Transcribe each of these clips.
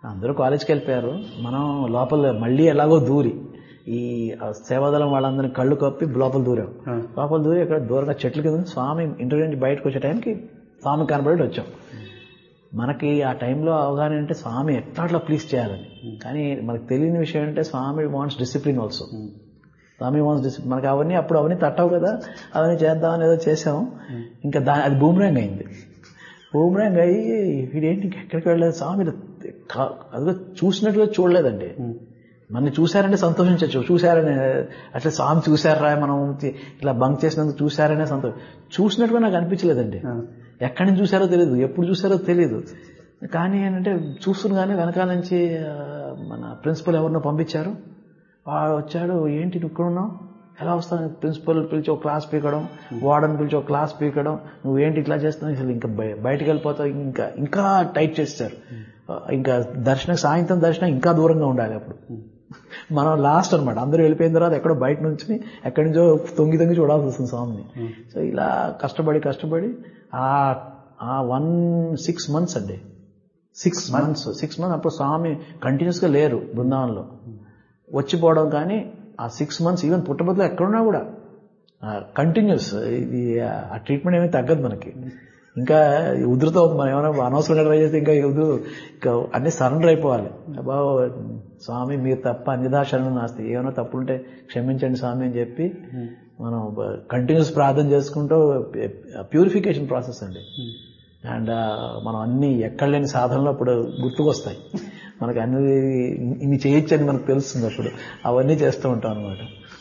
అందరూ కాలేజ్కి వెళ్ళిపోయారు మనం లోపల మళ్ళీ ఎలాగో దూరి ఈ ఆ సేవాదళం వాళ్ళందరినీ కళ్ళు కప్పి లోపల దూరాం లోపల దూరి ఇక్కడ దూరంగా చెట్ల కింద ఉంది. స్వామి ఇంటర్వ్యూ నుంచి బయటకు వచ్చే టైంకి స్వామి కనబడి వచ్చాం మనకి ఆ టైంలో అవగాహన అంటే స్వామి ఎట్లా అట్లా ప్లీజ్ చేయాలని కానీ మనకు తెలియని విషయం అంటే Swami wants discipline also Swami wants discipline మనకి అవన్నీ అప్పుడు అవన్నీ తట్టవు కదా అవన్నీ చేద్దామని ఏదో చేసాం ఇంకా దా అది బూమరాంగ్ అయింది బూమరాంగ్ అయ్యి వీడేంటి ఇంకా ఎక్కడికి వెళ్ళలేదు స్వామి ఇలా కా- అదిగో చూసినట్టుగా చూడలేదండి మన చూశారంటే సంతోషించచ్చు చూశారని అట్లా స్వామి చూశారా మనం ఇట్లా బంక్ చేసినందుకు చూశారనే సంతోషం చూసినట్టుగా నాకు అనిపించలేదండి ఎక్కడి నుంచి చూశారో తెలియదు ఎప్పుడు చూశారో తెలియదు కానీ ఏంటంటే చూస్తుండగానే వెనకాల నుంచి ఆ, మన ప్రిన్సిపల్ ఎవరినో పంపించారు వాడు వచ్చాడు ఏంటి నువ్వు ఇక్కడ ఉన్నావు ఎలా వస్తాను ప్రిన్సిపల్ పిలిచి ఒక క్లాస్ పీకడం వార్డన్ పిలిచి ఒక క్లాస్ పీకడం నువ్వేంటి ఇట్లా చేస్తున్నావు అసలు ఇంకా బయ- బయటికి వెళ్ళిపోతావు ఇంకా ఇంకా టైట్ చేస్తారు ఇంకా దర్శనం సాయంత్రం దర్శనం ఇంకా దూరంగా ఉండాలి అప్పుడు మనం లాస్ట్ అన్నమాట అందరూ వెళ్ళిపోయిన తర్వాత ఎక్కడో బయట నుంచి ఎక్కడి నుంచో తొంగి తొంగి చూడాల్సి వస్తుంది స్వామిని సో ఇలా కష్టపడి కష్టపడి ఆ ఆ వన్ సిక్స్ మంత్స్ అండి సిక్స్ మంత్స్ సిక్స్ మంత్స్ అప్పుడు స్వామి కంటిన్యూస్గా లేరు బృందావనంలో వచ్చిపోవడం కానీ ఆ సిక్స్ మంత్స్ ఈవెన్ పుట్టబద్దులో ఎక్కడున్నా కూడా కంటిన్యూస్ ఇది ఆ ట్రీట్మెంట్ ఏమీ తగ్గదు మనకి ఇంకా ఉధృతం అవుతుంది మనం ఏమైనా అనవసరంగా ట్రై చేస్తే ఇంకా ఉదురు ఇంకా అన్ని సరెండర్ అయిపోవాలి అబ్బా స్వామి మీరు తప్ప అన్నిదా శరణం నాస్తి ఏమైనా తప్పులుంటే క్షమించండి స్వామి అని చెప్పి మనం కంటిన్యూస్ ప్రార్థన చేసుకుంటూ ప్యూరిఫికేషన్ ప్రాసెస్ అండి అండ్ మనం అన్ని ఎక్కడ లేని సాధనలు అప్పుడు గుర్తుకొస్తాయి మనకి అన్ని ఇన్ని చేయొచ్చు అని మనకు తెలుస్తుంది అప్పుడు అవన్నీ చేస్తూ ఉంటాం అనమాట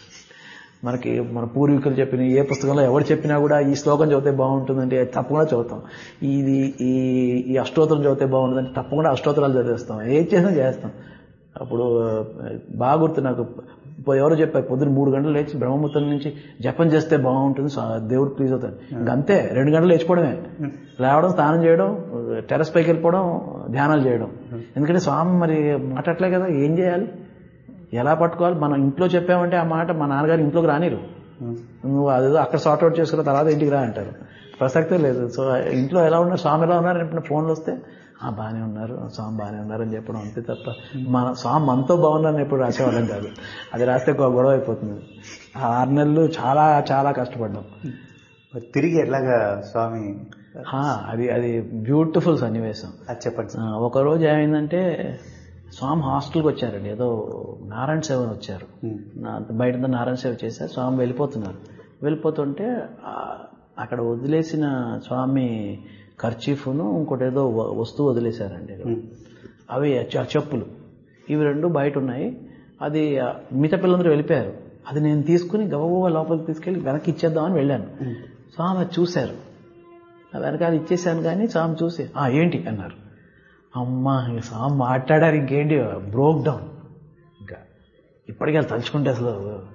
మనకి మన పూర్వీకులు చెప్పిన ఏ పుస్తకంలో ఎవరు చెప్పినా కూడా ఈ శ్లోకం చదివితే బాగుంటుందంటే తప్పకుండా చదువుతాం ఇది ఈ ఈ అష్టోత్తరం చదివితే బాగుంటుందంటే తప్పకుండా అష్టోత్తరాలు చదివేస్తాం ఏది చేసినా చేస్తాం అప్పుడు బాగా గుర్తు నాకు ఎవరో చెప్పారు పొద్దున్న మూడు గంటలు లేచి బ్రహ్మముహూర్తం నుంచి జపం చేస్తే బాగుంటుంది స్వా- దేవుడు ప్లీజ్ అవుతాడు ఇంకంతే రెండు గంటలు లేచిపోవడమే లేవడం స్నానం చేయడం టెరస్ పైకి వెళ్ళిపోవడం ధ్యానాలు చేయడం ఎందుకంటే స్వామి మరి మాట్లాడలే కదా ఏం చేయాలి ఎలా పట్టుకోవాలి మనం ఇంట్లో చెప్పామంటే ఆ మాట మా నాన్నగారు ఇంట్లోకి రానిరు నువ్వు అదేదో అక్కడ సార్ట్ అవుట్ చేసుకున్న తర్వాత ఇంటికి రా అంటారు ప్రసక్తే లేదు సో ఇంట్లో ఎలా ఉన్నారు స్వామి ఎలా ఉన్నారు అని ఫోన్లు వస్తే ఆ బాగానే ఉన్నారు స్వామి బాగానే ఉన్నారు అని చెప్పడం అంతే తప్ప మన స్వామి మనతో బాగున్నారని ఎప్పుడు రాసేవాళ్ళం కాదు అది రాస్తే ఒక గొడవ అయిపోతుంది ఆ ఆరు నెలలు చాలా చాలా కష్టపడ్డాం మరి తిరిగి ఎట్లాగా స్వామి ఆ, అది అది బ్యూటిఫుల్ సన్నివేశం అది చెప్పండి సార్. ఆ, ఒక రోజు ఏమైందంటే స్వామి హాస్టల్కి వచ్చారండి ఏదో నారాయణ సేవని వచ్చారు నా- బయట నారాయణ సేవ చేశారు స్వామి వెళ్ళిపోతున్నారు వెళ్ళిపోతుంటే ఆ, అక్కడ వదిలేసిన స్వామి ఖర్చీఫ్ను ఇంకోటి ఏదో వ- వస్తువు వదిలేశారండి అవి చ- చెప్పులు ఇవి రెండు బయట ఉన్నాయి అది ఆ, మిగతా పిల్లలందరూ వెళ్ళిపోయారు అది నేను తీసుకుని గబగబా లోపలికి తీసుకెళ్ళి వెనక్కి ఇచ్చేద్దామని వెళ్ళాను స్వామి అది చూశారు ఆ వెనకాల ఇచ్చేసాను కానీ స్వామి చూసి "ఆ, ఏంటి అన్నారు అమ్మా ఇంక స్వామి మాట్లాడారు ఇంకేంటి బ్రోక్ డౌన్ ఇంకా ఇప్పటికీ అది తలుచుకుంటే అసలు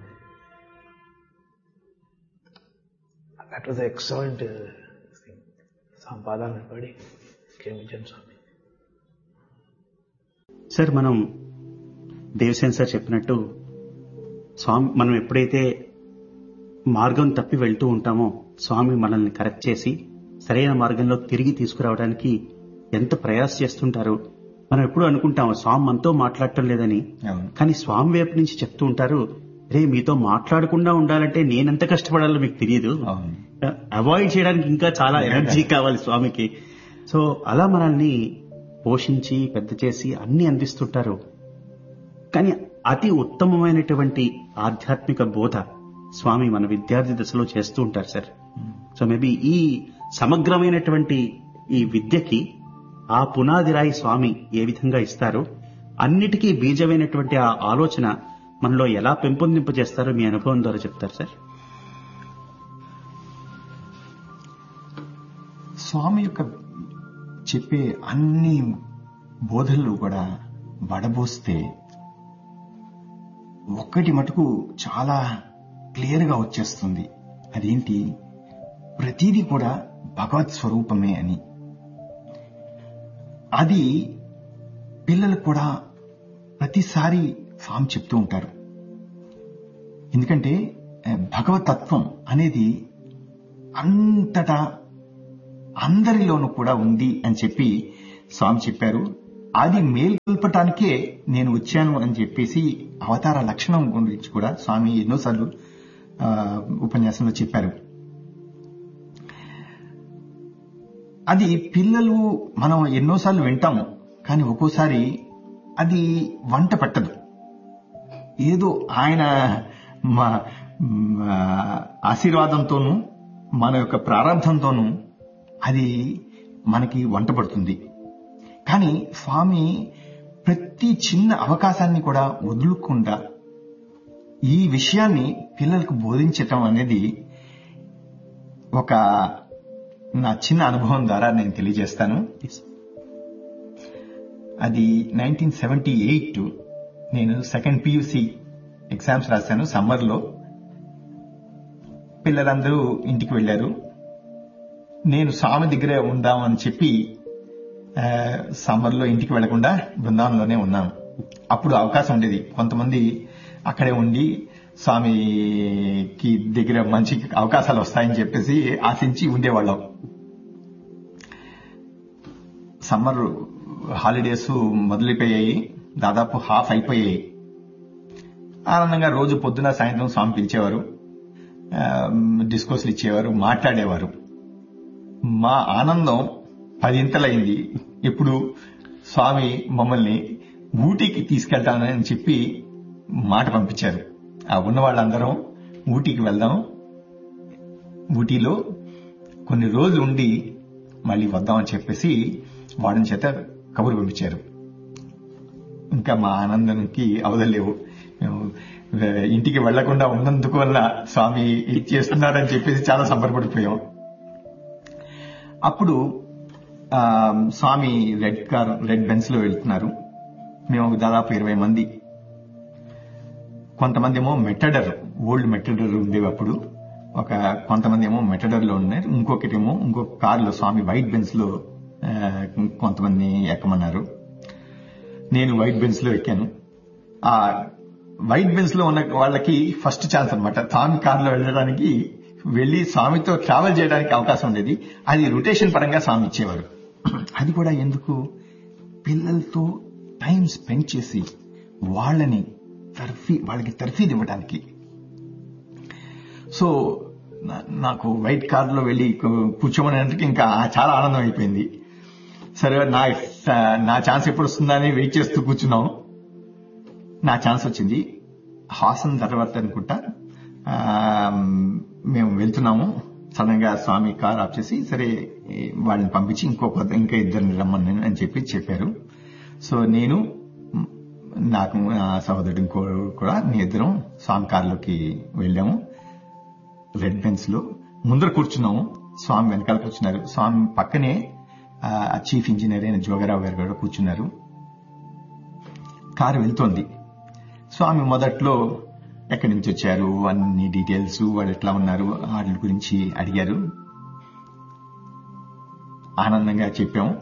దట్ వాజ్ ఎక్సలెంట్ స్వామి పాదాలను పడి క్షమించండి స్వామి సార్ మనం దేవసేన్ సార్ చెప్పినట్టు స్వామి మనం ఎప్పుడైతే మార్గం తప్పి వెళ్తూ ఉంటామో స్వామి మనల్ని కరెక్ట్ చేసి సరైన మార్గంలో తిరిగి తీసుకురావడానికి ఎంత ప్రయాస చేస్తుంటారు మనం ఎప్పుడు అనుకుంటాం స్వామి మనతో మాట్లాడటం లేదని అవును. కానీ స్వామి వైపు నుంచి చెప్తూ ఉంటారు రే మీతో మాట్లాడకుండా ఉండాలంటే నేనెంత కష్టపడాలో మీకు తెలియదు అవును. అవాయిడ్ చేయడానికి ఇంకా చాలా ఎనర్జీ కావాలి స్వామికి సో అలా మనల్ని పోషించి పెద్ద చేసి అన్ని అందిస్తుంటారు కానీ అతి ఉత్తమమైనటువంటి ఆధ్యాత్మిక బోధ స్వామి మన విద్యార్థి దశలో చేస్తూ ఉంటారు సార్ సో మేబీ ఈ సమగ్రమైనటువంటి ఈ విద్యకి ఆ పునాది రాయి స్వామి ఏ విధంగా ఇస్తారో అన్నిటికీ బీజమైనటువంటి ఆ ఆలోచన మనలో ఎలా పెంపొందింపజేస్తారో మీ అనుభవం ద్వారా చెప్తారు సార్ స్వామి యొక్క చెప్పే అన్ని బోధనలు కూడా వడబోస్తే ఒక్కటి మటుకు చాలా క్లియర్గా వచ్చేస్తుంది అదేంటి ప్రతిదీ కూడా భగవత్ స్వరూపమే అని అది పిల్లలకు కూడా ప్రతిసారి స్వామి చెప్తూ ఉంటారు ఎందుకంటే ఆ, భగవతత్వం అనేది అంతటా అందరిలోనూ కూడా ఉంది అని చెప్పి స్వామి చెప్పారు అది మేల్కొల్పటానికే నేను వచ్చాను అని చెప్పేసి అవతార లక్షణం గురించి కూడా స్వామి ఎన్నోసార్లు ఆ, ఉపన్యాసంలో చెప్పారు అది పిల్లలు మనం ఎన్నోసార్లు వింటాము కానీ ఒక్కోసారి అది వంట పట్టదు ఏదో ఆయన మా మా ఆశీర్వాదంతోనూ మన యొక్క ప్రారంభంతోనూ అది మనకి వంట పడుతుంది కానీ స్వామి ప్రతి చిన్న అవకాశాన్ని కూడా వదులుకుండా ఈ విషయాన్ని పిల్లలకు బోధించటం అనేది ఒక నా చిన్న అనుభవం ద్వారా నేను తెలియజేస్తాను అది నైన్టీన్ సెవెంటీ ఎయిట్ నేను సెకండ్ పియూసి ఎగ్జామ్స్ రాశాను సమ్మర్లో పిల్లలందరూ ఇంటికి వెళ్ళారు నేను స్వామి దగ్గరే ఉందామని చెప్పి ఆ, సమ్మర్లో ఇంటికి వెళ్లకుండా బృందావనంలోనే ఉన్నాను అప్పుడు అవకాశం ఉండేది కొంతమంది అక్కడే ఉండి స్వామికి దగ్గర మంచి అవకాశాలు వస్తాయని చెప్పేసి ఆశించి ఉండేవాళ్ళం సమ్మర్ హాలిడేస్ మొదలైపోయాయి దాదాపు హాఫ్ అయిపోయాయి ఆనందంగా రోజు పొద్దున సాయంత్రం స్వామి పిలిచేవారు ఆ, డిస్కోస్లు ఇచ్చేవారు మాట్లాడేవారు మా ఆనందం పదింతలైంది ఇప్పుడు స్వామి మమ్మల్ని ఊటీకి తీసుకెళ్తానని చెప్పి మాట పంపించారు ఆ ఉన్న వాళ్ళందరం ఊటీకి వెళ్దాం ఊటీలో కొన్ని రోజులు ఉండి మళ్ళీ వద్దామని చెప్పేసి వాడిని చేత కబురు పంపించారు ఇంకా మా ఆనందానికి అవదలేవు మేము ఆ, ఇంటికి వెళ్లకుండా ఉన్నందుకు వల్ల స్వామి ఇది చేస్తున్నారని చెప్పేసి చాలా సంబరపడిపోయాం అప్పుడు ఆ, Swami red car red Benz లో వెళ్తున్నారు మేము దాదాపు ఇరవై మంది కొంతమంది ఏమో మెటడర్ ఓల్డ్ మెటడర్ ఉండేవి అప్పుడు ఒక కొంతమంది ఏమో మెటడర్ లో ఉన్నారు ఇంకొకటేమో ఇంకొక కారులో స్వామి వైట్ బెన్స్ లో ఆ, కొంతమంది ఎక్కమన్నారు నేను వైట్ బెన్స్ లో ఎక్కాను ఆ వైట్ బెన్స్ లో ఉన్న వాళ్ళకి ఫస్ట్ ఛాన్స్ అనమాట స్వామి కారులో వెళ్ళడానికి వెళ్లి స్వామితో ట్రావెల్ చేయడానికి అవకాశం ఉండేది అది రొటేషన్ పరంగా స్వామి ఇచ్చేవారు అది కూడా ఎందుకు పిల్లలతో టైం స్పెండ్ చేసి వాళ్ళని తర్ఫీ వాళ్ళకి తర్ఫీదు ఇవ్వడానికి సో నా- నాకు వైట్ కార్ లో వెళ్లి కూర్చోమనేందుకు ఇంకా చాలా ఆనందం అయిపోయింది సరే నా నా ఛాన్స్ ఎప్పుడు వస్తుందా అని వెయిట్ చేస్తూ కూర్చున్నాం నా ఛాన్స్ వచ్చింది హాసన్ తర్వాత అనుకుంటా ఆ, మేము వెళ్తున్నాము సడన్ గా స్వామి కార్ ఆఫ్ చేసి సరే ఏ, వాళ్ళని పంపించి ఇంకో కొత్త- ఇంకా ఇద్దరిని రమ్మని అని చెప్పి చెప్పారు సో నేను మ్, నాకు నా సహోదరుడు ఇంకో కూడా మీ ఇద్దరం స్వామి కార్లోకి వెళ్ళాము రెడ్ బెన్స్ లో ముందర కూర్చున్నాము స్వామి వెనకాల కూర్చున్నారు స్వామి పక్కనే ఆ, చీఫ్ ఇంజనీర్ అయిన జోగరావు గారు కూడా కూర్చున్నారు కారు వెళ్తోంది స్వామి మొదట్లో ఎక్కడి నుంచి వచ్చారు అన్ని డీటెయిల్స్ వాళ్ళు ఎట్లా ఉన్నారు వాటి గురించి అడిగారు ఆనందంగా చెప్పాం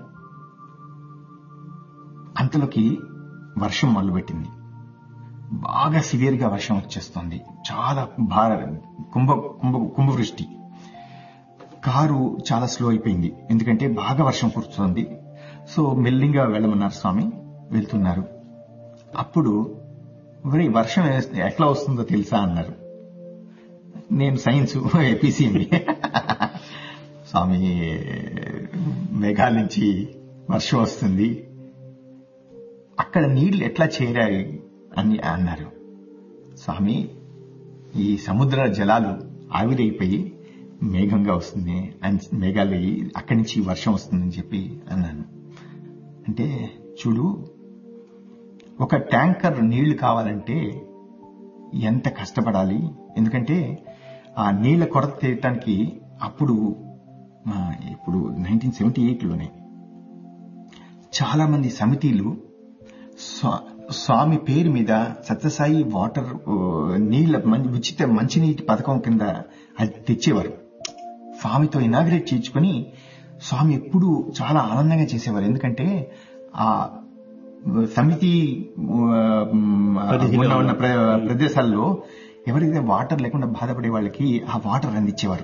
అంతలోకి వర్షం మొదలుపెట్టింది బాగా సివియర్ గా వర్షం వచ్చేస్తుంది చాలా భార కుంభ కుంభ కుంభవృష్టి కారు చాలా స్లో అయిపోయింది ఎందుకంటే బాగా వర్షం కురుస్తుంది సో మెల్లింగా వెళ్ళమన్నారు స్వామి వెళ్తున్నారు అప్పుడు మరి వర్షం వేస్తే ఎట్లా వస్తుందో తెలుసా అన్నారు నేను సైన్స్ ఏపీసీఎంబి స్వామి మేఘాల నుంచి వర్షం వస్తుంది అక్కడ నీళ్లు ఎట్లా చేరాయి అని అన్నారు స్వామి ఈ సముద్ర జలాలు ఆవిరైపోయి మేఘంగా వస్తుంది అని మేఘాలు అయ్యి అక్కడి నుంచి వర్షం వస్తుందని చెప్పి అన్నాను అంటే చూడు ఒక ట్యాంకర్ నీళ్లు కావాలంటే ఎంత కష్టపడాలి ఎందుకంటే ఆ నీళ్ల కొరత తీయటానికి అప్పుడు ఆ, ఇప్పుడు నైన్టీన్ సెవెంటీ ఎయిట్లోనే చాలా మంది సమితిలు స్వా- స్వామి పేరు మీద సత్యసాయి వాటర్ ఓ, నీళ్ల మం- ఉచిత మంచినీటి పథకం కింద అది తెచ్చేవారు స్వామితో ఇనాగ్రేట్ చేయించుకొని స్వామి ఎప్పుడు చాలా ఆనందంగా చేసేవారు ఎందుకంటే ఆ సమితి ఆ, ఉన్న ఉన్న ప్ర- ప్రదేశాల్లో ఎవరైతే వాటర్ లేకుండా బాధపడే వాళ్ళకి ఆ వాటర్ అందించేవారు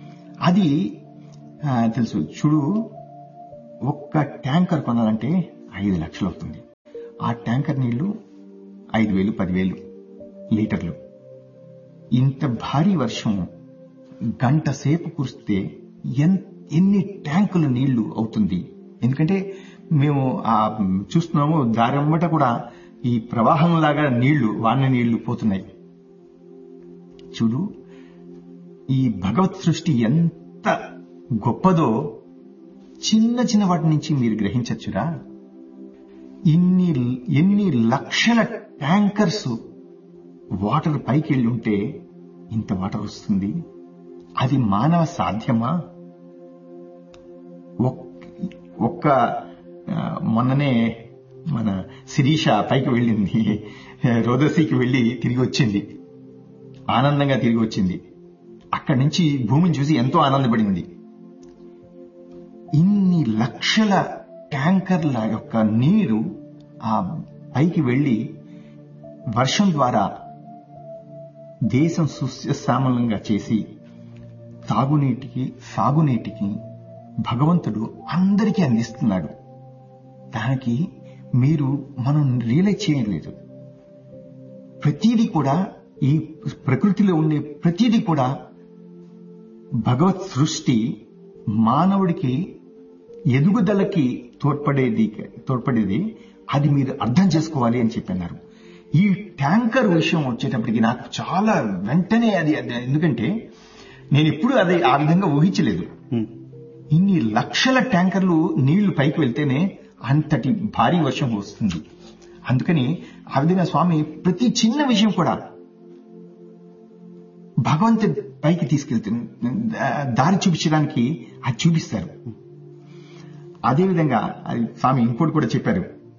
అది ఆ, తెలుసు చూడు ఒక్క ట్యాంకర్ కొనాలంటే ఐదు లక్షలు అవుతుంది ఆ ట్యాంకర్ నీళ్లు ఐదు వేలు పదివేలు లీటర్లు ఇంత భారీ వర్షం గంట సేపు కురిస్తే ఎన్ ఎన్ని ట్యాంకుల నీళ్లు అవుతుంది ఎందుకంటే మేము ఆ చూస్తున్నాము దారమ్మట కూడా ఈ ప్రవాహం లాగా నీళ్లు వాన నీళ్లు పోతున్నాయి చూడు ఈ భగవత్ సృష్టి ఎంత గొప్పదో చిన్న చిన్న వాటి నుంచి మీరు గ్రహించచ్చురా ఇన్ని ఎన్ని లక్షల ట్యాంకర్స్ వాటర్ పైకి వెళ్ళి ఉంటే ఇంత వాటర్ వస్తుంది అది మానవ సాధ్యమా ఒక్- ఒక్క ఆ, మొన్ననే మన శిరీష పైకి వెళ్ళింది రోదసీకి వెళ్ళి తిరిగి వచ్చింది ఆనందంగా తిరిగి వచ్చింది అక్కడి నుంచి భూమిని చూసి ఎంతో ఆనందపడింది ఇన్ని లక్షల ట్యాంకర్ల యొక్క నీరు ఆ పైకి వెళ్లి వర్షం ద్వారా దేశం సుస్యశ్యామలంగా చేసి తాగునీటికి సాగునీటికి భగవంతుడు అందరికీ అందిస్తున్నాడు దానికి మీరు మనం రియలైజ్ చేయలేదు ప్రతిదీ కూడా ఈ ప్రకృతిలో ఉండే ప్రతిదీ కూడా భగవత్ సృష్టి మానవుడికి ఎదుగుదలకి తోడ్పడేది తోడ్పడేది అది మీరు అర్థం చేసుకోవాలి అని చెప్పన్నారు ఈ ట్యాంకర్ విషయం వచ్చేటప్పటికి నాకు చాలా వెంటనే అది అది ఎందుకంటే నేను ఎప్పుడు అది ఆ విధంగా ఊహించలేదు ఉమ్, ఇన్ని లక్షల ట్యాంకర్లు నీళ్లు పైకి వెళ్తేనే అంతటి భారీ వర్షం వస్తుంది అందుకని ఆ విధంగా స్వామి ప్రతి చిన్న విషయం కూడా భగవంతుడి పైకి తీసుకెళ్తే దారి చూపించడానికి అది చూపిస్తారు అదేవిధంగా అది స్వామి ఇంకోటి కూడా చెప్పారు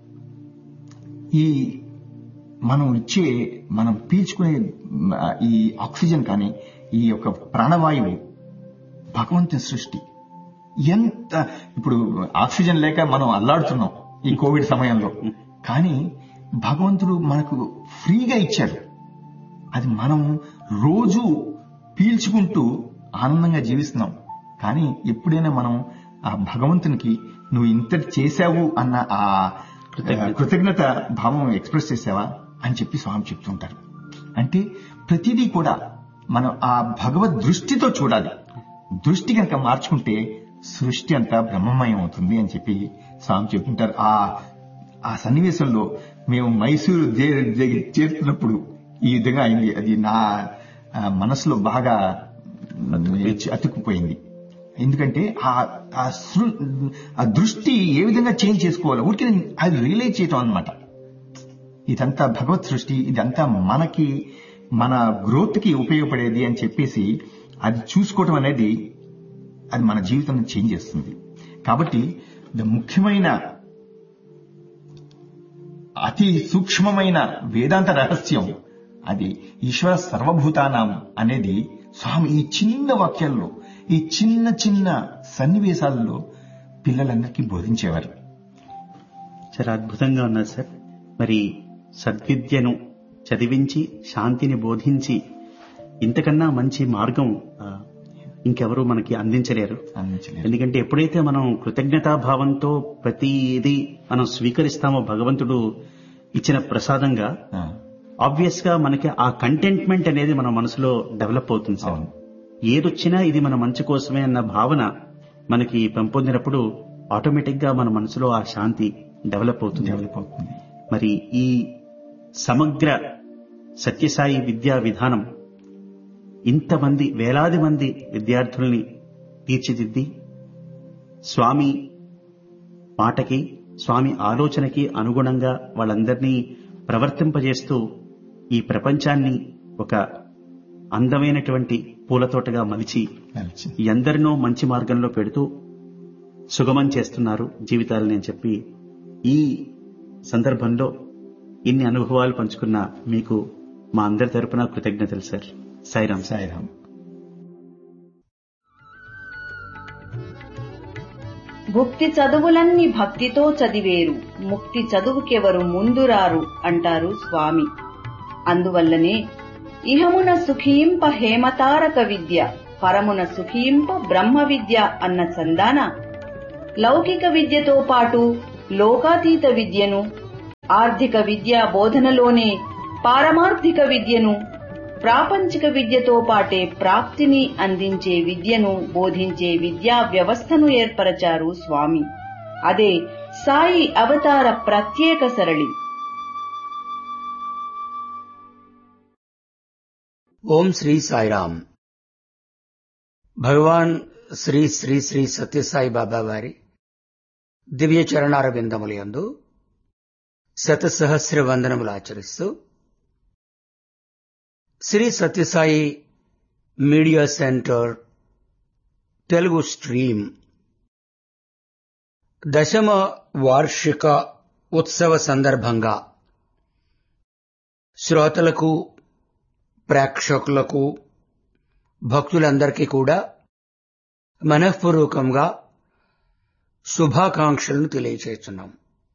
ఈ మనం ఇచ్చే మనం పీల్చుకునే మ, ఈ ఆక్సిజన్ కానీ ఈ యొక్క ప్రాణవాయువు భగవంతుని సృష్టి ఎంత ఇప్పుడు ఆక్సిజన్ లేక మనం అల్లాడుతున్నాం ఈ కోవిడ్ సమయంలో కానీ భగవంతుడు మనకు ఫ్రీగా ఇచ్చాడు అది మనం రోజు పీల్చుకుంటూ ఆనందంగా జీవిస్తున్నాం కానీ ఎప్పుడైనా మనం ఆ భగవంతునికి నువ్వు ఇంతటి చేశావు అన్న ఆ కృతజ్ఞత. కృతజ్ఞత భావం ఎక్స్ప్రెస్ చేసావా అని చెప్పి స్వామి చెప్తుంటారు అంటే ప్రతిదీ కూడా మనం ఆ భగవద్ దృష్టితో చూడాలి దృష్టి కనుక మార్చుకుంటే సృష్టి అంతా బ్రహ్మమయం అవుతుంది అని చెప్పి స్వామి చెప్తుంటారు ఆ ఆ సన్నివేశంలో మేము మైసూరు దే- దగ్గర చేరుతున్నప్పుడు ఈ విధంగా అయింది అది నా ఆ, మనసులో బాగా అతుక్కుపోయింది ఎందుకంటే ఆ ఆ సృ- ఆ దృష్టి ఏ విధంగా చేంజ్ చేసుకోవాలి ఊరికి అది రియలైజ్ చేయటం అన్నమాట ఇదంతా భగవత్ సృష్టి ఇదంతా మనకి మన గ్రోత్ కి ఉపయోగపడేది అని చెప్పేసి అది చూసుకోవటం అనేది అది మన జీవితం చేంజ్ చేస్తుంది కాబట్టి ద ముఖ్యమైన అతి సూక్ష్మమైన వేదాంత రహస్యం అది ఈశ్వర సర్వభూతానాం అనేది స్వామి ఈ చిన్న వాక్యాల్లో ఈ చిన్న చిన్న సన్నివేశాలలో పిల్లలందరికీ బోధించేవారు చాలా అద్భుతంగా ఉన్నారు సార్ మరి సద్విద్యను చదివించి శాంతిని బోధించి ఇంతకన్నా మంచి మార్గం ఆ, ఇంకెవరూ మనకి అందించలేరు అందించలేదు ఎందుకంటే ఎప్పుడైతే మనం కృతజ్ఞతాభావంతో ప్రతిదీ మనం స్వీకరిస్తామో భగవంతుడు ఇచ్చిన ప్రసాదంగా ఆ, ఆబ్వియస్ గా మనకి ఆ కంటెంట్మెంట్ అనేది మన మనసులో డెవలప్ అవుతుంది సార్ అవును. ఏదొచ్చినా ఇది మన మంచి కోసమే అన్న భావన మనకి పెంపొందినప్పుడు ఆటోమేటిక్ గా మన మనసులో ఆ శాంతి డెవలప్ అవుతుంది డెవలప్ అవుతుంది మరి ఈ సమగ్ర సత్యసాయి విద్యా విధానం ఇంతమంది వేలాది మంది విద్యార్థుల్ని తీర్చిదిద్ది స్వామి మాటకి స్వామి ఆలోచనకి అనుగుణంగా వాళ్ళందరినీ ప్రవర్తింపజేస్తూ ఈ ప్రపంచాన్ని ఒక అందమైనటువంటి పూలతోటగా మలిచి నడిచి. ఎందరినో మంచి మార్గంలో పెడుతూ సుగమం చేస్తున్నారు జీవితాలని అని చెప్పి ఈ సందర్భంలో ఇన్ని అనుభవాలు పంచుకున్న మీకు మా అందరి తరపున కృతజ్ఞతలు సార్ సాయిరామ్ సార్ సాయిరామ్ భుక్తి చదువులన్నీ భక్తితో చదివేరు ముక్తి చదువుకెవరు ముందురారు అంటారు స్వామి అందువల్లనే ఇహమున సుఖింప హేమతారక విద్య పరమున సుఖింప బ్రహ్మ విద్య అన్న చందాన లౌకిక విద్యతో పాటు లోకాతీత విద్యను ఆర్థిక విద్యా బోధనలోనే పారమార్థిక విద్యను ప్రాపంచిక విద్యతో పాటే ప్రాప్తిని అందించే విద్యను బోధించే విద్యా వ్యవస్థను ఏర్పరచారు స్వామి అదే సాయి అవతార ప్రత్యేక సరళి ఓం శ్రీ సాయిరామ్ భగవాన్ శ్రీ శ్రీ శ్రీ సత్యసాయి బాబా వారి దివ్య చరణార బిందములందు శతసహస్ర వందనములు ఆచరిస్తూ Shri Sathya Sai media centre Telugu stream దశమ వార్షిక ఉత్సవ సందర్భంగా శ్రోతలకు ప్రేక్షకులకు భక్తులందరికీ కూడా మనఃపూర్వకంగా శుభాకాంక్షలను తెలియచేస్తున్నాం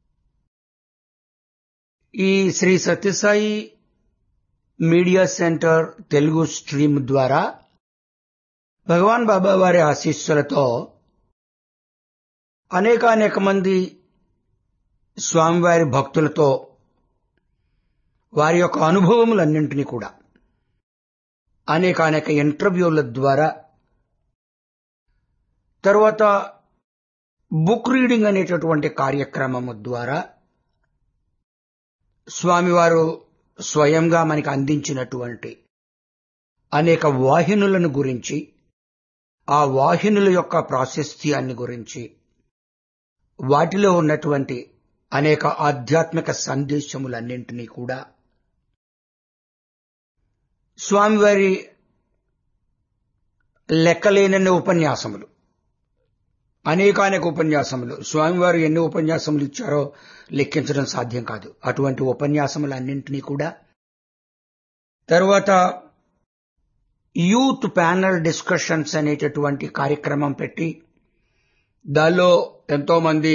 ఈ Shri Sathya Sai media centre Telugu stream ద్వారా భగవాన్ బాబా వారి ఆశీస్సులతో అనేకానేక మంది స్వామివారి భక్తులతో వారి యొక్క అనుభవములన్నింటినీ కూడా అనేక అనేక ఇంటర్వ్యూల ద్వారా తర్వాత బుక్ రీడింగ్ అనేటటువంటి కార్యక్రమము ద్వారా స్వామివారు స్వయంగా మనకి అందించినటువంటి అనేక వాహినులను గురించి ఆ వాహినుల యొక్క ప్రాశస్త్యాన్ని గురించి వాటిలో ఉన్నటువంటి అనేక ఆధ్యాత్మిక సందేశములన్నింటినీ కూడా స్వామివారి లెక్కలేనన్ని ఉపన్యాసములు అనేకానేక ఉపన్యాసములు స్వామివారు ఎన్ని ఉపన్యాసములు ఇచ్చారో లెక్కించడం సాధ్యం కాదు అటువంటి ఉపన్యాసములన్నింటినీ కూడా తరువాత యూత్ ప్యానల్ డిస్కషన్స్ అనేటటువంటి కార్యక్రమం పెట్టి దానిలో ఎంతో మంది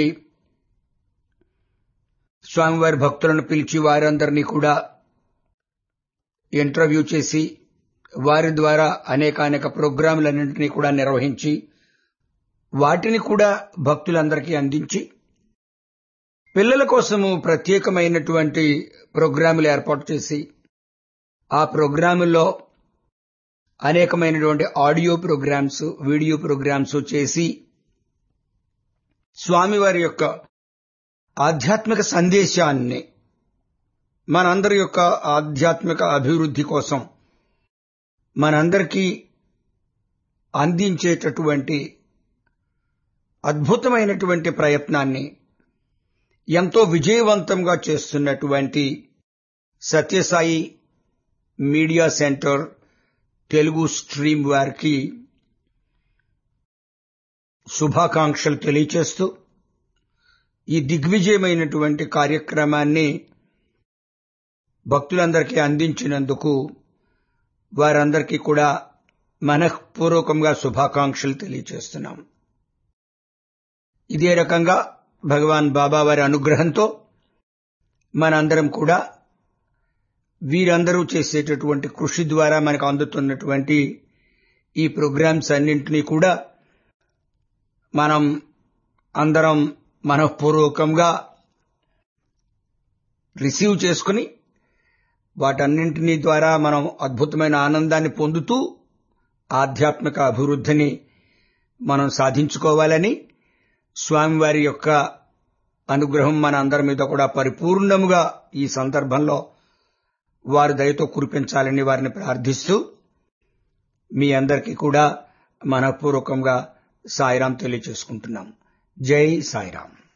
స్వామివారి భక్తులను పిలిచి వారందరినీ కూడా ఇంటర్వ్యూ చేసి వారి ద్వారా అనేక అనేక ప్రోగ్రాంలన్నింటినీ కూడా నిర్వహించి వాటిని కూడా భక్తులందరికీ అందించి పిల్లల కోసము ప్రత్యేకమైనటువంటి ప్రోగ్రాములు ఏర్పాటు చేసి ఆ ప్రోగ్రాముల్లో అనేకమైనటువంటి ఆడియో ప్రోగ్రామ్స్ వీడియో ప్రోగ్రామ్స్ చేసి స్వామివారి యొక్క ఆధ్యాత్మిక సందేశాన్ని మనందరి యొక్క ఆధ్యాత్మిక అభివృద్ధి కోసం మనందరికీ అందించేటటువంటి అద్భుతమైనటువంటి ప్రయత్నాన్ని ఎంతో విజయవంతంగా చేస్తున్నటువంటి Sathya Sai media centre Telugu stream వారికి శుభాకాంక్షలు తెలియచేస్తూ ఈ దిగ్విజయమైనటువంటి కార్యక్రమాన్ని భక్తులందరికీ అందించినందుకు వారందరికీ కూడా మనఃపూర్వకంగా శుభాకాంక్షలు తెలియచేస్తున్నాం ఇదే రకంగా భగవాన్ బాబా వారి అనుగ్రహంతో మనందరం కూడా వీరందరూ చేసేటటువంటి కృషి ద్వారా మనకు అందుతున్నటువంటి ఈ ప్రోగ్రామ్స్ అన్నింటినీ కూడా మనం అందరం మనఃపూర్వకంగా రిసీవ్ చేసుకుని వాటన్నింటినీ ద్వారా మనం అద్భుతమైన ఆనందాన్ని పొందుతూ ఆధ్యాత్మిక అభివృద్ధిని మనం సాధించుకోవాలని స్వామివారి యొక్క అనుగ్రహం మన అందరి మీద కూడా పరిపూర్ణముగా ఈ సందర్భంలో వారి దయతో కురిపించాలని వారిని ప్రార్థిస్తూ మీ అందరికీ కూడా మనపూర్వకంగా సాయిరాం తెలియచేసుకుంటున్నాం జై సాయిరాం